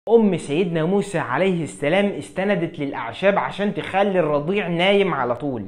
أم سيدنا موسى عليه السلام استندت للأعشاب عشان تخلي الرضيع نايم على طول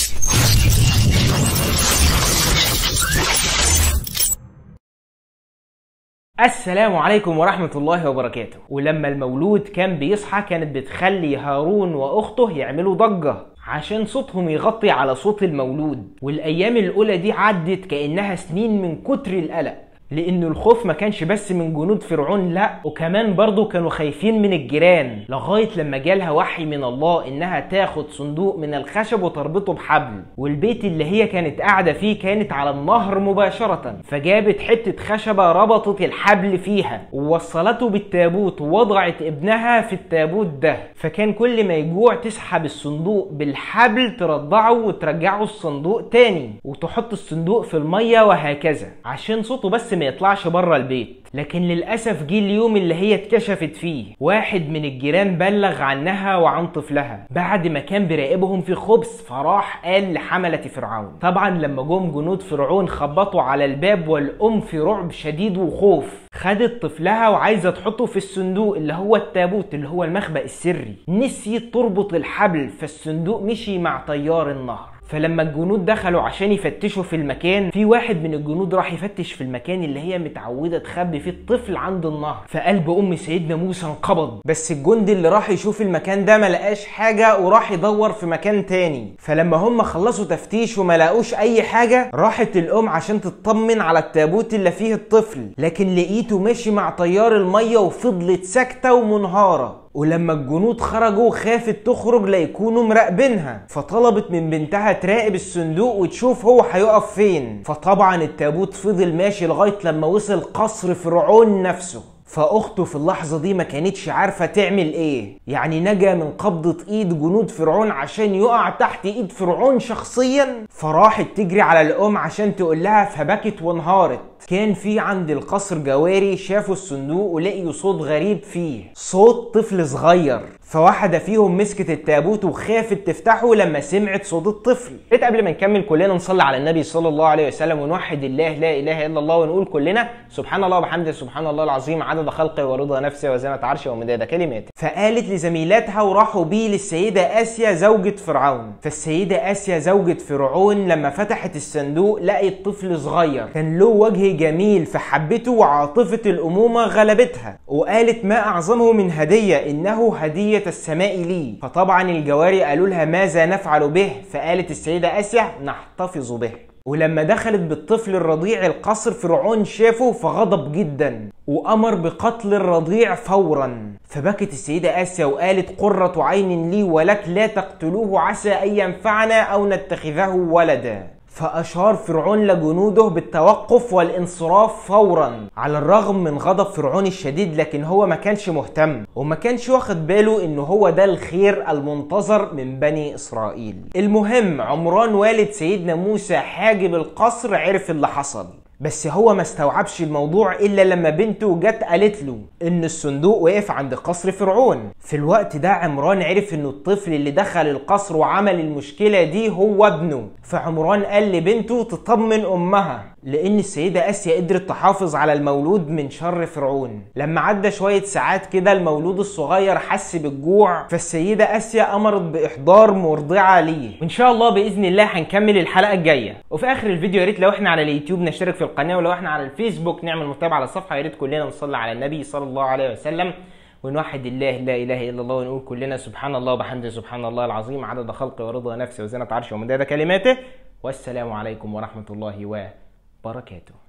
السلام عليكم ورحمة الله وبركاته ولما المولود كان بيصحى كانت بتخلي هارون وأخته يعملوا ضجة عشان صوتهم يغطي على صوت المولود والأيام الأولى دي عدت كأنها سنين من كتر القلق لأن الخوف ما كانش بس من جنود فرعون لا وكمان برضه كانوا خايفين من الجيران لغاية لما جالها وحي من الله إنها تاخد صندوق من الخشب وتربطه بحبل والبيت اللي هي كانت قاعدة فيه كانت على النهر مباشرة فجابت حتة خشبة ربطت الحبل فيها ووصلته بالتابوت ووضعت ابنها في التابوت ده فكان كل ما يجوع تسحب الصندوق بالحبل ترضعه وترجعه الصندوق تاني وتحط الصندوق في المية وهكذا عشان صوته بس ما يطلعش بره البيت لكن للأسف جه اليوم اللي هي اتكشفت فيه واحد من الجيران بلغ عنها وعن طفلها بعد ما كان بيراقبهم في خبز فراح قال لحملة فرعون طبعا لما جم جنود فرعون خبطوا على الباب والأم في رعب شديد وخوف خدت طفلها وعايزة تحطه في الصندوق اللي هو التابوت اللي هو المخبأ السري نسيت تربط الحبل فالصندوق مشي مع تيار النهر فلما الجنود دخلوا عشان يفتشوا في المكان في واحد من الجنود راح يفتش في المكان اللي هي متعوده تخبي فيه الطفل عند النهر فقلب ام سيدنا موسى انقبض بس الجندي اللي راح يشوف المكان ده ما لقاش حاجه وراح يدور في مكان تاني فلما هم خلصوا تفتيش وما لقوش اي حاجه راحت الام عشان تطمن على التابوت اللي فيه الطفل لكن لقيته ماشي مع تيار الميه وفضلت ساكته ومنهاره ولما الجنود خرجوا خافت تخرج ليكونوا مراقبينها فطلبت من بنتها تراقب الصندوق وتشوف هو هيقف فين فطبعا التابوت فضل ماشي لغايه لما وصل قصر فرعون نفسه فاخته في اللحظه دي ما كانتش عارفه تعمل ايه يعني نجا من قبضه ايد جنود فرعون عشان يقع تحت ايد فرعون شخصيا فراحت تجري على الام عشان تقول لها فبكت وانهارت كان في عند القصر جواري شافوا الصندوق ولقيوا صوت غريب فيه صوت طفل صغير فواحدة فيهم مسكت التابوت وخافت تفتحه لما سمعت صوت الطفل ريت قبل ما نكمل كلنا نصلي على النبي صلى الله عليه وسلم ونوحد الله لا اله الا الله ونقول كلنا سبحان الله وبحمده سبحان الله العظيم عدد خلقه ورضا نفسه وزنة عرشه ومداد كلماته فقالت لزميلاتها وراحوا بيه للسيدة آسيا زوجة فرعون فالسيدة آسيا زوجة فرعون لما فتحت الصندوق لقت طفل صغير كان له وجه جميل فحبته وعاطفة الأمومة غلبتها وقالت ما أعظمه من هدية إنه هدية السماء لي فطبعا الجواري قالوا لها ماذا نفعل به فقالت السيدة آسيا نحتفظ به ولما دخلت بالطفل الرضيع القصر فرعون شافه فغضب جدا وأمر بقتل الرضيع فورا فبكت السيدة آسيا وقالت قرة عين لي ولك لا تقتلوه عسى أن ينفعنا أو نتخذه ولدا فأشار فرعون لجنوده بالتوقف والانصراف فورا على الرغم من غضب فرعون الشديد لكن هو ما كانش مهتم وما كانش واخد باله ان هو ده الخير المنتظر من بني اسرائيل المهم عمران والد سيدنا موسى حاجب القصر عرف اللي حصل بس هو ما استوعبش الموضوع الا لما بنته جت قالت له ان الصندوق وقف عند قصر فرعون في الوقت ده عمران عرف ان الطفل اللي دخل القصر وعمل المشكلة دي هو ابنه فعمران قال لبنته تطمن امها لان السيدة اسيا قدرت تحافظ على المولود من شر فرعون لما عدى شوية ساعات كده المولود الصغير حس بالجوع فالسيدة اسيا امرت باحضار مرضعة ليه وان شاء الله باذن الله هنكمل الحلقة الجاية وفي اخر الفيديو يا ريت لو احنا على اليوتيوب نشترك في القناة ولو احنا على الفيسبوك نعمل متابعة على الصفحة يا ريت كلنا نصلي على النبي صلى الله عليه وسلم ونوحد الله لا اله الا الله ونقول كلنا سبحان الله وبحمده سبحان الله العظيم عدد خلقه ورضا نفسه وزنة عرشه ومداد كلماته والسلام عليكم ورحمة الله وبركاته